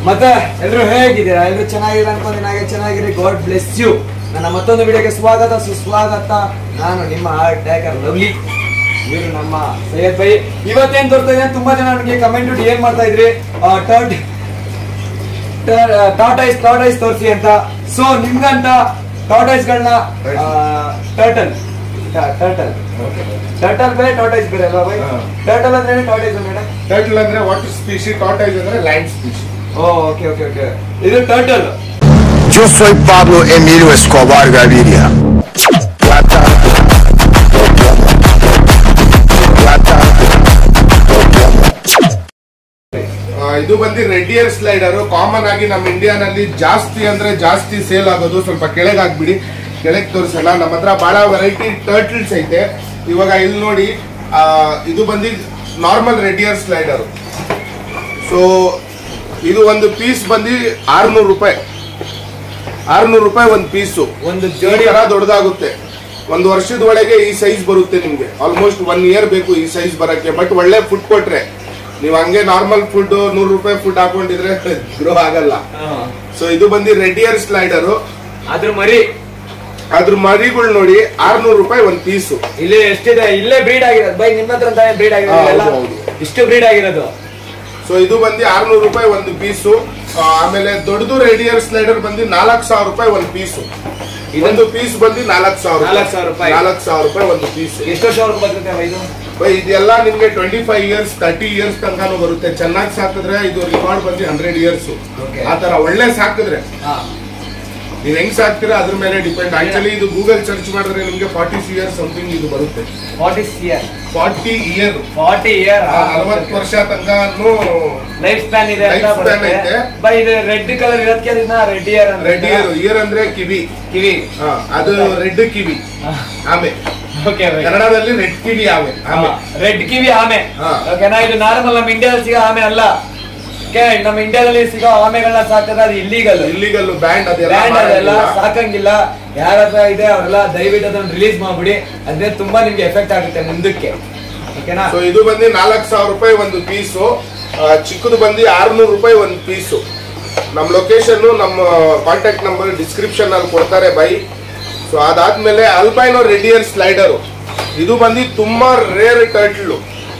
ಮತ್ತೆ ಎಲ್ರು ಹೇಗಿದ್ದೀರಾ ಎಲ್ರು ಚೆನ್ನಾಗಿರ ಅನ್ಕೊಂತೀನಿ ಹಾಗೆ ಚೆನ್ನಾಗಿರಿ ಗಾಡ್ ಬ್ಲೆಸ್ ಯು ನನ್ನ ಮತ್ತೊಂದು ವಿಡಿಯೋಗೆ ಸ್ವಾಗತ ಸುಸ್ವಾಗತ ನಾನು ನಿಮ್ಮ ಟ್ಯಾಕರ್ ಲವ್ಲಿ ಇವರು ನಮ್ಮ ಸೈಯದ್ ಬೈ ಇವತ್ತೇನ್ ತೋರ್ತಾ ಇದೆ ತುಂಬಾ ಜನ ನನಗೆ ಕಮೆಂಟ್ ಡಿ ಏನ್ ಮಾಡ್ತಾ ಇದ್ರಿ ಟರ್ಟ್ ಟಾಟೈಸ್ ಟಾಟೈಸ್ ತೋರಿಸಿ ಅಂತ ಸೊ ನಿಮ್ಗಂತ ಟಾಟೈಸ್ ಗಳನ್ನ ಟರ್ಟಲ್ ಟರ್ಟಲ್ ಟರ್ಟಲ್ ಬೇರೆ ಟಾಟೈಸ್ ಬೇರೆ ಅಲ್ವಾ ಬೈ ಹಾ. ಟರ್ಟಲ್ ಅಂದ್ರೆ ಟಾಟೈಸ್ ಮೇಡಮ್ ಟರ್ಟಲ್ ಅಂದ್ರೆ ವಾಟರ್ ಸ್ಪೀಶಿ ಟಾಟೈಸ್ ಅಂದ್ರೆ land species oh okay okay okay ಇದು turtle Yo soy Pablo Emilio Escobar Gaviria. Plata. Plata. ಇದು ಬಂದು ರೆಡ್ಡಿಯರ್ ಸ್ಲೈಡರ್ ಕಾಮನ್ ಆಗಿ ನಮ್ಮ ಇಂಡಿಯಾನಲ್ಲಿ ಜಾಸ್ತಿ ಅಂದ್ರೆ ಜಾಸ್ತಿ ಸೇಲ್ ಆಗೋದು ಸ್ವಲ್ಪ ಕೆಳಗೆ ಹಾಕ್ಬಿಡಿ ಕೆಳಗೆ ತೋರಿಸೋಣ ನಮ್ಮ ಹತ್ರ ಬಹಳ ವೆರೈಟಿ ಟರ್ಟಲ್ಸ್ ಐತೆ ಇವಾಗ ಇಲ್ಲಿ ನೋಡಿ ಆ, ಇದು ಬಂದು ನಾರ್ಮಲ್ ರೆಡ್ಡಿಯರ್ ಸ್ಲೈಡರ್ ಸೊ ಇದು ಒಂದು ಪೀಸ್ ಬಂದು ಆರ್ನೂರು ರೂಪಾಯಿ ಆರ್ನೂರು ರೂಪಾಯಿ ಒಂದು ಪೀಸು ಒಂದು ಜೋಡಿ ಜೋಡಿ ತರ ದೊಡ್ಡದಾಗುತ್ತೆ ಒಂದು ವರ್ಷದ ಒಳಗೆ ಈ ಸೈಜ್ ಬರುತ್ತೆ ನಿಮ್ಗೆ ಆಲ್ಮೋಸ್ಟ್ ಒನ್ ಇಯರ್ ಬೇಕು ಈ ಸೈಜ್ ಬರಕ್ಕೆ ಬಟ್ ಒಳ್ಳೆ ಫುಡ್ ಕೊಟ್ರೆ ನೀವು ಹಂಗೆ ನಾರ್ಮಲ್ ಫುಡ್ ನೂರು ರೂಪಾಯಿ ಫುಡ್ ಹಾಕೊಂಡಿದ್ರೆ ಗ್ರೋ ಆಗಲ್ಲ ಸೊ ಇದು ಬಂದು ರೆಡ್ಡಿಯರ್ ಸ್ಲೈಡರು ಅದ್ರ ಮರಿ ಅದ್ರ ಮರಿಗಳು ನೋಡಿ ಆರ್ನೂರು ರೂಪಾಯಿ ಒಂದು ಪೀಸು ಇಲ್ಲಿ ಎಷ್ಟಿದೆ ಇಲ್ಲೇ ಬ್ರೀಡ್ ಆಗಿರೋದು ಬೈ ನಿಮ್ಮ ಹತ್ರ ಅಂತಾನೆ ಬ್ರೀಡ್ ಆಗಿರೋದು ಹಾ, ಎಲ್ಲ? ಹೌದು, ಇಷ್ಟು ಬ್ರೀಡ್ ಆಗಿರೋದು ಸೊ ಇದು ಬಂದು ಆರ್ನೂರು ರೂಪಾಯಿ ಒಂದು ಪೀಸು ಆಮೇಲೆ ದೊಡ್ಡದು ರೆಡಿಯರ್ ಸ್ಲೈಡರ್ ಬಂದು ನಾಲ್ಕು ಸಾವಿರ ರೂಪಾಯಿ ಒಂದು ಪೀಸು ಒಂದು ಪೀಸ್ ಬಂದು ನಾಲ್ಕು ಸಾವಿರ ನಾಲ್ಕು ಸಾವಿರ ರೂಪಾಯಿ. ನಾಲ್ಕು ಸಾವಿರ ರೂಪಾಯಿ ಒಂದು ಪೀಸ್ ಎಷ್ಟು ವರ್ಷವರೆಗೂ ಬರ್ತದೆ ಅಮ್ಮ ಇದು ಬೈ ಇದೆಲ್ಲ ನಿಮ್ಗೆ twenty five years thirty years ತನಕನೂ ಬರುತ್ತೆ ಚೆನ್ನಾಗಿ ಸಾಕಿದ್ರೆ ಇದು ರಿಕಾರ್ಡ್ ಬಂದು ಹಂಡ್ರೆಡ್ ಇಯರ್ಸ್ Okay. ಆ ತರ ಒಳ್ಳೆ ಸಾಕಿದ್ರೆ ಹಾ ನೀವ್ ಹೆಂಗ್ ಸಾಕ್ತೀರಾ ಅದ್ರ ಮೇಲೆ ಡಿಪೆಂಡ್ ಆಕ್ಚುಲಿ ಇದು ಗೂಗಲ್ ಸರ್ಚ್ ಮಾಡಿದ್ರೆ ನಿಮ್ಗೆ ಫಾರ್ಟಿ ಇಯರ್ ಸಮಥಿಂಗ್ ಇದು ಬರುತ್ತೆ forty year forty year forty year ನಲವತ್ತು ವರ್ಷ ತನಕನೂ ಲೈಫ್ ಸ್ಪ್ಯಾನ್ ಇದೆ ಅಂತ Life span ಬರುತ್ತೆ ಐತೆ. ಬೈ ಇದು ರೆಡ್ ಕಲರ್ ಇರೋದಕ್ಕೆ ಅದನ್ನ ರೆಡ್ ಇಯರ್ ಅಂತ ರೆಡ್ ಇಯರ್ ಇಯರ್ ಅಂದ್ರೆ ಕಿವಿ ಕಿವಿ ಹಾ, ಅದು ರೆಡ್ ಕಿವಿ ಆಮೆ ಓಕೆ ಕನ್ನಡದಲ್ಲಿ ರೆಡ್ ಕಿವಿ ಆಮೆ ಆಮೆ ರೆಡ್ ಕಿವಿ ಆಮೆ ಹಾ. ಓಕೆನಾ ಇದು ನಾರ್ಮಲ್ ನಮ್ಮ ಇಂಡಿಯಾದಲ್ಲಿ ಸಿಗೋ ಆಮೆ ಅಲ್ಲ ಓಕೆ ನಮ್ಮ ಇಂಡಿಯಾದಲ್ಲಿ ಸಿಗೋ ಆಮೆಗಳನ್ನ ಸಾಕಿದ್ರೆ ಅದು ಇಲ್ಲಿಗಲ್ ಇಲ್ಲಿಗಲ್ ಬ್ಯಾಂಡ್ ಅದೆಲ್ಲ ಬ್ರ್ಯಾಂಡ್ ಅದೆಲ್ಲ ಮಾಡಂಗಿಲ್ಲ. ಸಾಕಂಗಿಲ್ಲ ಯಾರ ಹತ್ರ ಇದೆ ಅವರೆಲ್ಲ ದಯವಿಟ್ಟು ಅದನ್ನ ರಿಲೀಸ್ ಮಾಡ್ಬಿಡಿ ಅದೇ ತುಂಬಾ ನಿಮ್ಗೆ ಎಫೆಕ್ಟ್ ಆಗುತ್ತೆ ಮುಂದಕ್ಕೆ ಓಕೆನಾ ಸೊ ಇದು ಬಂದು ನಾಲ್ಕು ಸಾವಿರ ರೂಪಾಯಿ ಒಂದು ಪೀಸು ಚಿಕ್ಕದು ಬಂದು ಆರ್ನೂರು ರೂಪಾಯಿ ಒಂದು ಪೀಸು ನಮ್ಮ ಲೊಕೇಶನ್ ನಮ್ಮ ಕಾಂಟ್ಯಾಕ್ಟ್ ನಂಬರ್ ಡಿಸ್ಕ್ರಿಪ್ಷನ್ ಅಲ್ಲಿ ಕೊಡ್ತಾರೆ ಬೈ ಸೊ ಅದಾದ್ಮೇಲೆ ಅಲ್ಬೈನೋ ರೆಡಿಯರ್ ಸ್ಲೈಡರು ಇದು ಬಂದು ತುಂಬಾ ರೇರ್ ಟರ್ಟ್ಲು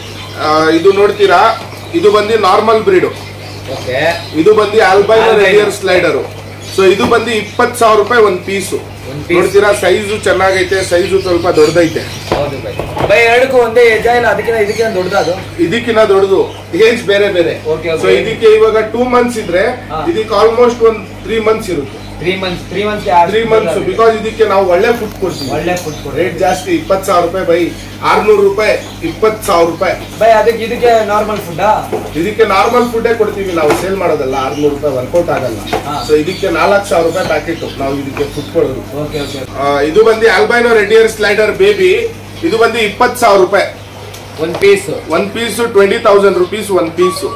ಇದು ನೋಡ್ತೀರಾ ಇದು ಬಂದು ನಾರ್ಮಲ್ ಬ್ರೀಡು ಓಕೆ ಇದು ಬಂದು ಆಲ್ಬೈನೋ Albino. ರೆಡಿಯರ್ ಸ್ಲೈಡರು ಸೊ ಇದು ಬಂದು ಇಪ್ಪತ್ತು ಸಾವಿರ ರೂಪಾಯಿ ಒಂದು ಪೀಸು ಒಂದ್ piece. ನೋಡ್ತೀರಾ ಸೈಜು ಚೆನ್ನಾಗೈತೆ ಸೈಜು ಸ್ವಲ್ಪ ದೊಡ್ಡದೈತೆ ಹೌದು ಬೈ ಬೈ ಎರಡಕ್ಕೂ ಒಂದೇ ಹೆಜ್ಜೆ ಇಲ್ಲ ಅದಕ್ಕಿಂತ ಇದಕ್ಕಿಂತ ದೊಡ್ಡದು ಅದು ಇದಕ್ಕಿನ್ನ ದೊಡ್ಡದು ಏಜ್ ಬೇರೆ ಬೇರೆ Okay, okay. ಸೊ ಇದಕ್ಕೆ ಇವಾಗ ಟೂ ಮಂತ್ಸ್ ಇದ್ರೆ ಹಾ. ಇದಕ್ಕೆ ಆಲ್ಮೋಸ್ಟ್ ಒಂದ್ ತ್ರೀ ಮಂತ್ಸ್ ಇರುತ್ತೆ three months three months three months because ಇದಕ್ಕೆ ನಾವು ಒಳ್ಳೆ ಫುಡ್ ಕೊಡ್ತೀವಿ ಒಳ್ಳೆ ಫುಡ್ ಕೊಡಿ ರೇಟ್ ಜಾಸ್ತಿ ಇಪ್ಪತ್ ಸಾವಿರ ರೂಪಾಯಿ ಬೈ ಆರ್ನೂರು ರೂಪಾಯಿ ಇಪ್ಪತ್ ಸಾವಿರ ರೂಪಾಯಿ ಬೈ ಅದಕ್ಕೆ ಇದಕ್ಕೆ ನಾರ್ಮಲ್ ಫುಡ್ಡಾ ಇದಕ್ಕೆ ನಾರ್ಮಲ್ ಫುಡ್ ಕೊಡ್ತೀವಿ ನಾವು ಸೇಲ್ ಮಾಡೋದಲ್ಲ ಆರ್ನೂರು ರೂಪಾಯಿ ವರ್ಕೌಟ್ ಆಗಲ್ಲ ಹಾ. ಸೊ ಇದಕ್ಕೆ ನಾಲ್ಕು ಸಾವಿರ ರೂಪಾಯಿ ಪ್ಯಾಕೆಟ್ ನಾವು ಇದಕ್ಕೆ ಫುಡ್ ಕೊಡೋದು ಓಕೆ ಓಕೆ ಆ, ಇದು ಬಂದು ಆಲ್ಬೈನೋ ರೆಡಿಯರ್ ಸ್ಲೈಡರ್ ಬೇಬಿ ಇದು ಬಂದು ಇಪ್ಪತ್ ಸಾವಿರ ರೂಪಾಯಿ ಒಂದ್ ಪೀಸ್ ಒಂದ್ ಪೀಸು ಟ್ವೆಂಟಿ ತೌಸಂಡ್ ರುಪೀಸ್ ಒಂದ್ ಪೀಸು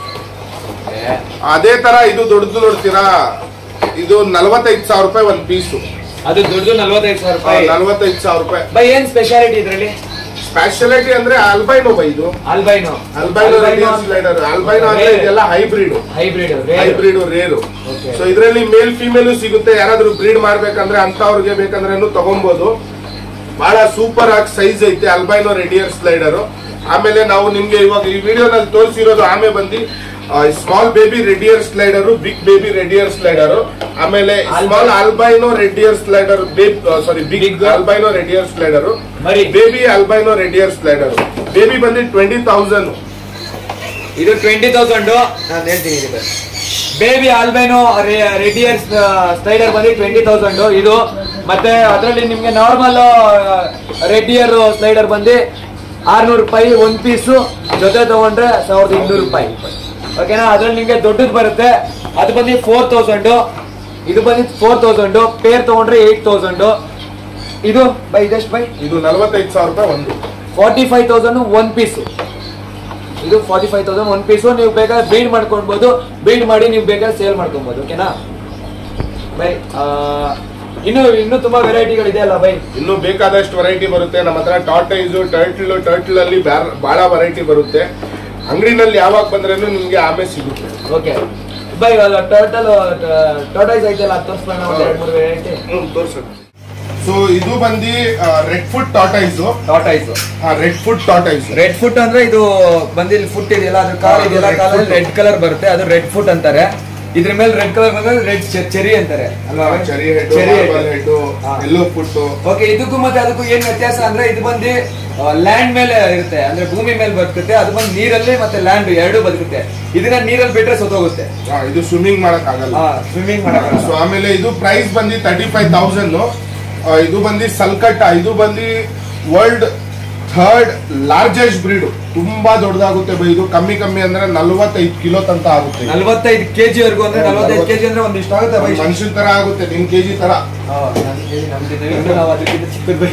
ಅದೇ ತರ ಇದು ದೊಡ್ಡದು ನೋಡ್ತೀರಾ ಇದು ನಲವತ್ತೈದು ಸಾವಿರ ರೂಪಾಯಿ ಒಂದ್ ಪೀಸು ಅದು ದೊಡ್ಡದು ನಲ್ವತ್ತೈದು ಸಾವಿರ ರೂಪಾಯಿ ನಲವತ್ತೈದು ಸಾವಿರ ರೂಪಾಯಿ ಬೈ ಏನ್ ಸ್ಪೆಷಾಲಿಟಿ ಇದ್ರಲ್ಲಿ ಸ್ಪೆಷಾಲಿಟಿ ಅಂದ್ರೆ ಆಲ್ಬೈನೋ ಬೈ ಇದು albino albino red eared slider albino ಅಂದ್ರೆ ಇದೆಲ್ಲ hybrid hybrid hybrid rare Okay. So ಇದರಲ್ಲಿ ಮೇಲ್ ಫಿಮೇಲ್ ಸಿಗುತ್ತೆ ಯಾರಾದ್ರೂ ಬ್ರೀಡ್ ಮಾಡ್ಬೇಕಂದ್ರೆ ಅಂತವ್ರಿಗೆ ಬೇಕಂದ್ರೆ ತಗೊಬಹುದು ಬಹಳ ಸೂಪರ್ ಆಗಿ ಸೈಜ್ ಐತೆ ಅಲ್ಬೈನೋ ರೆಡಿಯರ್ ಸ್ಲೈಡರ್ ಆಮೇಲೆ ನಾವು ನಿಮ್ಗೆ ಇವಾಗ ಈ ವಿಡಿಯೋನಲ್ಲಿ ತೋರಿಸಿರೋದು ಆಮೆ ಬಂದು small baby red eared slider big baby red eared slider ಆಮೇಲೆ small albino red eared slider sorry big Big. Albino red eared slider ಮರಿ. Baby albino red eared slider baby ಬಂದು ಟ್ವೆಂಟಿ ತೌಸಂಡ್ ಇದು ಟ್ವೆಂಟಿ ತೌಸಂಡ್ ನಾನು ಹೇಳ್ತೀನಿ ಬೇಬಿ ಆಲ್ಬೈನೋ ರೆಡಿಯರ್ ಸ್ಲೈಡರ್ ಬಂದು twenty thousand ಇದು ಮತ್ತೆ ಅದರಲ್ಲಿ ನಿಮ್ಗೆ ನಾರ್ಮಲ್ ರೆಡಿಯರ್ ಸ್ಲೈಡರ್ ಬಂದು ಆರ್ನೂರು ರೂಪಾಯಿ ಒಂದ್ ಪೀಸು ಜೊತೆ ತಗೊಂಡ್ರೆ ಸಾವಿರದ ಇನ್ನೂರು ರೂಪಾಯಿ ಓಕೆನಾ ಅದ್ರಲ್ಲಿ ನಿಮ್ಗೆ ದೊಡ್ಡದು ಬರುತ್ತೆ ಅದು ಬಂದು ಫೋರ್ ತೌಸಂಡ್ ಇದು ಬಂದು ಫೋರ್ ತೌಸಂಡ್ ಪೇರ್ ತಗೊಂಡ್ರೆ ಏಟ್ ತೌಸಂಡ್ ಇದು ಬೈ ಇದೆಷ್ಟು ಬೈ ಇದು ನಲವತ್ತೈದು ಸಾವಿರ ರೂಪಾಯಿ ಒಂದು forty five thousand one piece ಇದು forty five thousand one piece ನೀವು ಬೇಕಾದ್ರೆ ಬ್ರೀಡ್ ಮಾಡ್ಕೊಳ್ಬೋದು ಬ್ರೀಡ್ ಮಾಡಿ ನೀವು ಬೇಕಾದ್ರೆ ಸೇಲ್ ಮಾಡ್ಕೊಬೋದು ಓಕೆನಾ ಬೈ ಆ, ಇನ್ನು ಇನ್ನು ತುಂಬಾ ವೆರೈಟಿಗಳಿದೆ ಅಲ್ಲ ಬೈ ಇನ್ನು ಬೇಕಾದಷ್ಟು ವೆರೈಟಿ ಬರುತ್ತೆ ನಮ್ಮ ಹತ್ರ ಟಾಟೈಸ್ ಟರ್ಟ್ಲ್ ಟರ್ಟ್ಲ್ ಅಲ್ಲಿ ಬ್ಯಾರ್- ಬಹಳ ವೆರೈಟಿ ಬರುತ್ತೆ ಅಂಗಡಿನಲ್ಲಿ ಯಾವಾಗ ಬಂದ್ರೇನು ನಿಮ್ಗೆ ಆಮೆ ಸಿಗುತ್ತೆ ಓಕೆ ಬೈ ಟೋಟಲ್ ಟೋಟೈಸ್ ಐತಲ್ಲ ಅದು ತೋರಿಸ್ಬೋಣ ಒಂದು ಎರಡು ಮೂರು ವೆರೈಟಿ ಸೊ ಇದು ಬಂದು red foot tortoise tortoise red foot tortoise red foot ಅಂದ್ರೆ ಇದು ಬಂದಿಲ್ಲಿ ಫುಟ್ ಇದೆಯಲ್ಲ ಅದ್ರ ಕಾಲ್ ಹಾ, ಅದು ಇದೆಯಲ್ಲ red ಕಾಲಲ್ಲಿ foot. ರೆಡ್ ಕಲರ್ ಬರುತ್ತೆ ಅದು ರೆಡ್ ಫುಟ್ ಅಂತಾರೆ ಇದ್ರ ಮೇಲೆ ರೆಡ್ ಕಲರ್ ಬಂದ್ರೆ ರೆಡ್ ಚೆರಿ ಅಂತಾರೆ ಅಲ್ವಾ ಚೆರಿ ಹೆಡ್ ಚೆರಿ ಹೆಡ್ ಹಾ. ಎಲ್ಲೋ ಫುಡ್ ಓಕೆ ಇದಕ್ಕೂ ಮತ್ತೆ ಅದಕ್ಕೂ ಏನ್ ವ್ಯತ್ಯಾಸ ಅಂದ್ರೆ ಇದು ಬಂದು ಲ್ಯಾಂಡ್ ಮೇಲೆ ಇರುತ್ತೆ ಅಂದ್ರೆ ಭೂಮಿ ಮೇಲೆ ಬದುಕುತ್ತೆ ಅದು ಬಂದು ನೀರಲ್ಲಿ ಮತ್ತೆ ಲ್ಯಾಂಡ್ ಎರಡು ಬದುಕುತ್ತೆ ಇದನ್ನ ನೀರಲ್ಲಿ ಬಿಟ್ರೆ ಸತ್ತೋಗುತ್ತೆ ಇದು ಸ್ವಿಮ್ಮಿಂಗ್ ಮಾಡಕ್ ಆಗಲ್ಲ ಸ್ವಿಮ್ಮಿಂಗ್ ಸೊ ಮಾಡಕ್ಕೆ ಆಮೇಲೆ ಇದು ಪ್ರೈಸ್ ಬಂದು ತರ್ಟಿ ಫೈವ್ ತೌಸಂಡ್ ಇದು ಬಂದು ಸಲ್ಕಟ್ಟ ಇದು ಬಂದು ವರ್ಲ್ಡ್ ಥರ್ಡ್ ಲಾರ್ಜೆಸ್ಟ್ ಬ್ರೀಡ್ ತುಂಬಾ ದೊಡ್ಡದಾಗುತ್ತೆ ಬೈ ಇದು ಕಮ್ಮಿ ಕಮ್ಮಿ ಅಂದ್ರೆ ನಲ್ವತ್ತೈದು ಕಿಲೋ ತನಕ ಆಗುತ್ತೆ ಇದು. ನಲ್ವತ್ತೈದು ಕೆಜಿ ವರ್ಗು ಅಂದ್ರೆ ನಲ್ವತ್ತೈದು ಕೆಜಿ ಅಂದ್ರೆ ಒಂದ್ ಇಷ್ಟ ಆಗುತ್ತೆ ಬೈ ಒಂದ್ ಮನುಷ್ಯನ್ ತರ ಆಗುತ್ತೆ ನಿಮ್ ಕೆಜಿ ತರ ನಾವು ಅದಕ್ಕಿಂತ ಚಿಕ್ಕದ್ ಬೈ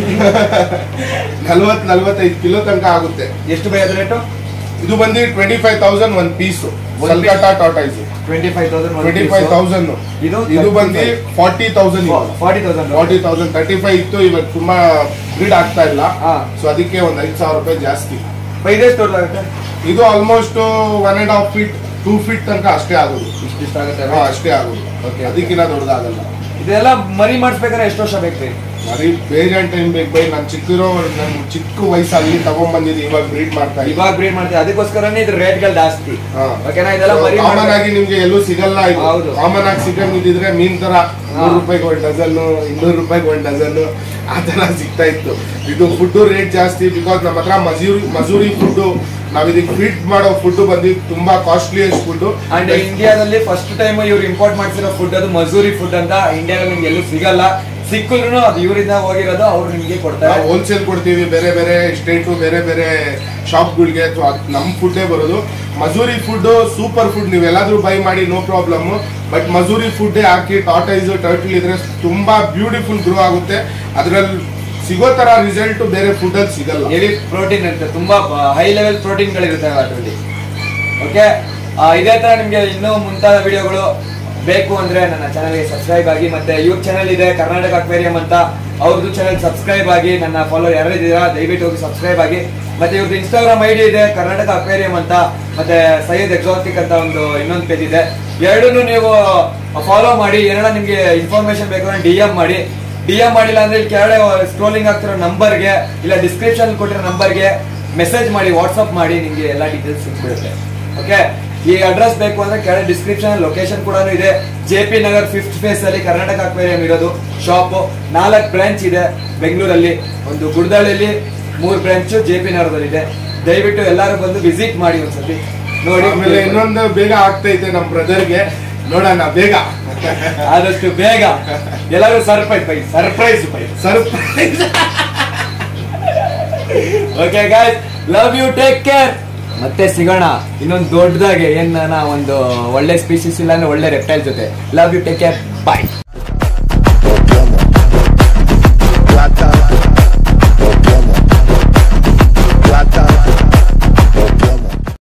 ನಲ್ವತ್ ನಲ್ವತ್ತೈದು ಕಿಲೋ ತನಕ ಆಗುತ್ತೆ ಎಷ್ಟು ಬೈ ಅದ್ರ ರೇಟು ಇದು ಬಂದು ಟ್ವೆಂಟಿ ಫೈವ್ ತೌಸಂಡ್ ಒಂದ್ piece piece? Sulcata tortoise twenty five thousand twenty five thousand ಇದು ಇದು ಬಂದು forty thousand forty thousand forty thousand thirty five ಇತ್ತು ಇವತ್ತು ತುಂಬಾ ಬ್ರೀಡ್ ಆಗ್ತಾ ಇಲ್ಲ ಹಾ. ಸೊ ಅದಕ್ಕೆ ಒಂದ್ ಐದ್ ಸಾವಿರ ರೂಪಾಯಿ ಜಾಸ್ತಿ ಇದೆಷ್ಟು ದೊಡ್ಡದಾಗುತ್ತೆ ಇದು almost one and half feet two feet ತನಕ ಅಷ್ಟೇ ಆಗೋದು ಇಷ್ಟು ಇಷ್ಟ ಆಗುತ್ತೆ ಹಾ, ಅಷ್ಟೇ ಆಗೋದು Okay. ಅದಕ್ಕಿಂತ ದೊಡ್ಡದಾಗಲ್ಲ ಇದೆಲ್ಲ ಮರಿ ಮಾಡಿಸ್ಬೇಕಾದ್ರೆ ಎಷ್ಟು ವರ್ಷ ಬೇಕು ರೀ ಮರಿ ಬೇರೆ ಟೈಮ್ ಬೇಕು ಬೈ ನಾನು ಚಿಕ್ಕಿರೋ ನನ್ ಚಿಕ್ಕ ವಯಸ್ಸಲ್ಲಿ ತಗೊಂಡ್ ಬಂದಿದ್ದು ಇವಾಗ ಬ್ರೀಡ್ ಮಾಡ್ತಾ ಇದ್ದೀನಿ ಇವಾಗ ಬ್ರೀಡ್ ಮಾಡ್ತೀವಿ ಅದಕ್ಕೋಸ್ಕರನೇ ಇದ್ರ ರೇಟ್ಗಳು ಜಾಸ್ತಿ ಓಕೆನಾ ಇದೆಲ್ಲ ಮರಿ ಕಾಮನ್ ಮಾಡ್ಬೇಕು. ಆಗಿ ನಿಮ್ಗೆ ಎಲ್ಲೂ ಸಿಗಲ್ಲ ಇದು ಹೌದು. ಕಾಮನ್ ಆಗಿ ಸಿಗಂಗಿದ್ರೆ ಮೀನ್ ತರ ನೂರು ರೂಪಾಯಿಗೆ ಒಂದ್ ಡಜನ್ ಇನ್ನೂರು ರೂಪಾಯಿಗೆ ಒಂದ್ ಡಜನ್ ಆ ತರ ಸಿಗ್ತಾ ಇತ್ತು ಇದು ಫುಡ್ ರೇಟ್ ಜಾಸ್ತಿ ಬಿಕಾಸ್ ನಮ್ಮ ಹತ್ರ ಮಜೂರಿ ಮಜೂರಿ ಫುಡ್ ನಾವ್ ಇದಕ್ಕೆ ಫೀಡ್ ಮಾಡೋ ಫುಡ್ ಬಂದು ತುಂಬಾ ಕಾಸ್ಟ್ಲಿಯಸ್ಟ್ ಫುಡ್ ಅಂಡ್ ಇಂಡಿಯಾದಲ್ಲಿ ಫಸ್ಟ್ ಟೈಮ್ ಇವ್ರು ಇಂಪೋರ್ಟ್ ಮಾಡ್ತಿರೋ ಫುಡ್ ಅದು ಮಜೂರಿ ಫುಡ್ ಅಂತ ಇಂಡಿಯಾದಲ್ಲಿ ನಿಮ್ಗೆ ಎಲ್ಲೂ ಸಿಗಲ್ಲ ಸಿಕ್ಕಿದ್ರು ಅದು ಇವರಿಂದ ಹೋಗಿರೋದು ಅವ್ರು ನಿಮ್ಗೆ ಕೊಡ್ತಾರೆ ನಾವು ಹೋಲ್ಸೇಲ್ ಕೊಡ್ತೀವಿ ಬೇರೆ ಬೇರೆ ಸ್ಟೇಟು ಬೇರೆ ಬೇರೆ ಶಾಪ್ಗಳಿಗೆ ಅಥವಾ ನಮ್ ಫುಡ್ಡೇ ಬರೋದು ಮಜೂರಿ ಫುಡ್ ಸೂಪರ್ ಫುಡ್ ನೀವು ಎಲ್ಲಾದ್ರೂ ಬೈ ಮಾಡಿ no problem but Mazuri food ಹಾಕಿ ಟಾಟೈಸ್ ಟರ್ಟಲ್ ಇದ್ರೆ ತುಂಬಾ ಬ್ಯೂಟಿಫುಲ್ ಗ್ರೋ ಆಗುತ್ತೆ ಅದ್ರಲ್ಲಿ ಸಿಗೋ ತರ ರಿಸಲ್ಟ್ ಬೇರೆ ಫುಡ್ ಅಲ್ಲಿ ಸಿಗಲ್ಲ ಹೆವಿ ಪ್ರೋಟೀನ್ ಇರುತ್ತೆ ತುಂಬಾ ಹೈ ಲೆವೆಲ್ ಪ್ರೋಟೀನ್ಗಳಿರುತ್ತೆ ಅದರಲ್ಲಿ ಓಕೆ ಇದೇ ತರ ನಿಮ್ಗೆ ಇನ್ನೂ ಮುಂತಾದ ವಿಡಿಯೋಗಳು ಬೇಕು ಅಂದ್ರೆ ನನ್ನ ಚಾನಲ್ಗೆ ಸಬ್ಸ್ಕ್ರೈಬ್ ಆಗಿ ಮತ್ತೆ ಇವ್ರ ಚಾನಲ್ ಇದೆ ಕರ್ನಾಟಕ ಅಕ್ವೇರಿಯಂ ಅಂತ ಅವ್ರದ್ದು ಚಾನಲ್ ಸಬ್ಸ್ಕ್ರೈಬ್ ಆಗಿ ನನ್ನ ಫಾಲೋ ಯಾರಿದ್ದೀರಾ ದಯವಿಟ್ಟು ಹೋಗಿ ಸಬ್ಸ್ಕ್ರೈಬ್ ಆಗಿ ಮತ್ತೆ ಇವ್ರದ್ದು ಇನ್ಸ್ಟಾಗ್ರಾಮ್ ಐಡಿ ಇದೆ ಕರ್ನಾಟಕ ಅಕ್ವೇರಿಯಂ ಅಂತ ಮತ್ತೆ ಸೈಯದ್ ಎಕ್ಸಾಟಿಕ್ ಅಂತ ಒಂದು ಇನ್ನೊಂದು ಪೇಜ್ ಇದೆ ಎರಡನ್ನೂ ನೀವು ಫಾಲೋ ಮಾಡಿ ಏನಾರ ನಿಮ್ಗೆ ಇನ್ಫಾರ್ಮೇಶನ್ ಬೇಕು ಅಂದ್ರೆ ಡಿ ಎಂ ಮಾಡಿ ಡಿ ಎಂ ಮಾಡಿಲ್ಲ ಅಂದ್ರೆ ಇಲ್ಲಿ ಕೆಳಗಡೆ ಸ್ಕ್ರೋಲಿಂಗ್ ಆಗ್ತಿರೋ ನಂಬರ್ಗೆ ಇಲ್ಲ ಡಿಸ್ಕ್ರಿಪ್ಷನ್ ಕೊಟ್ಟಿರೋ ನಂಬರ್ಗೆ ಮೆಸೇಜ್ ಮಾಡಿ ವಾಟ್ಸ್ಆಪ್ ಮಾಡಿ ನಿಮ್ಗೆ ಎಲ್ಲ ಡೀಟೇಲ್ಸ್ ಸಿಕ್ಬಿಡುತ್ತೆ ಓಕೆ ಈ ಅಡ್ರೆಸ್ ಬೇಕು ಅಂದ್ರೆ ಕೆಳಗೆ ಡಿಸ್ಕ್ರಿಪ್ಷನ್ ಲೊಕೇಶನ್ ಕೂಡ ಇದೆ J P Nagar fifth phase ಅಲ್ಲಿ ಕರ್ನಾಟಕ ಅಕ್ವೇರಿಯಂ ಇರೋದು ಶಾಪ್ ನಾಲ್ಕು ಬ್ರಾಂಚ್ ಇದೆ ಬೆಂಗಳೂರಲ್ಲಿ ಒಂದು ಗುಡ್ದಳ್ಳಿಯಲ್ಲಿ ಮೂರು ಬ್ರಾಂಚ್ ಜೆ ಪಿ ನಗರದಲ್ಲಿ ಇದೆ ದಯವಿಟ್ಟು ಎಲ್ಲರೂ ಬಂದು ವಿಸಿಟ್ ಮಾಡಿ ಒಂದ್ಸತಿ ನೋಡಿ ಆಮೇಲೆ ಇನ್ನೊಂದು ಬೇಗ ಆಗ್ತೈತೆ ನಮ್ ಬ್ರದರ್ಗೆ ನೋಡೋಣ ಬೇಗ ಆದಷ್ಟು ಬೇಗ ಎಲ್ಲರೂ ಸರ್ಪ್ರೈಸ್ ಬೈ ಸರ್ಪ್ರೈಸ್ ಬೈ surprise okay guys love you take care ಮತ್ತೆ ಸಿಗೋಣ ಇನ್ನೊಂದು ದೊಡ್ಡದಾಗೆ ಏನ ಒಂದು ಒಳ್ಳೆ ಸ್ಪೀಶೀಸ್ ಇಲ್ಲ ಅಂದ್ರೆ ಒಳ್ಳೆ ರೆಪ್ಟೈಲ್ ಜೊತೆ love you take care bye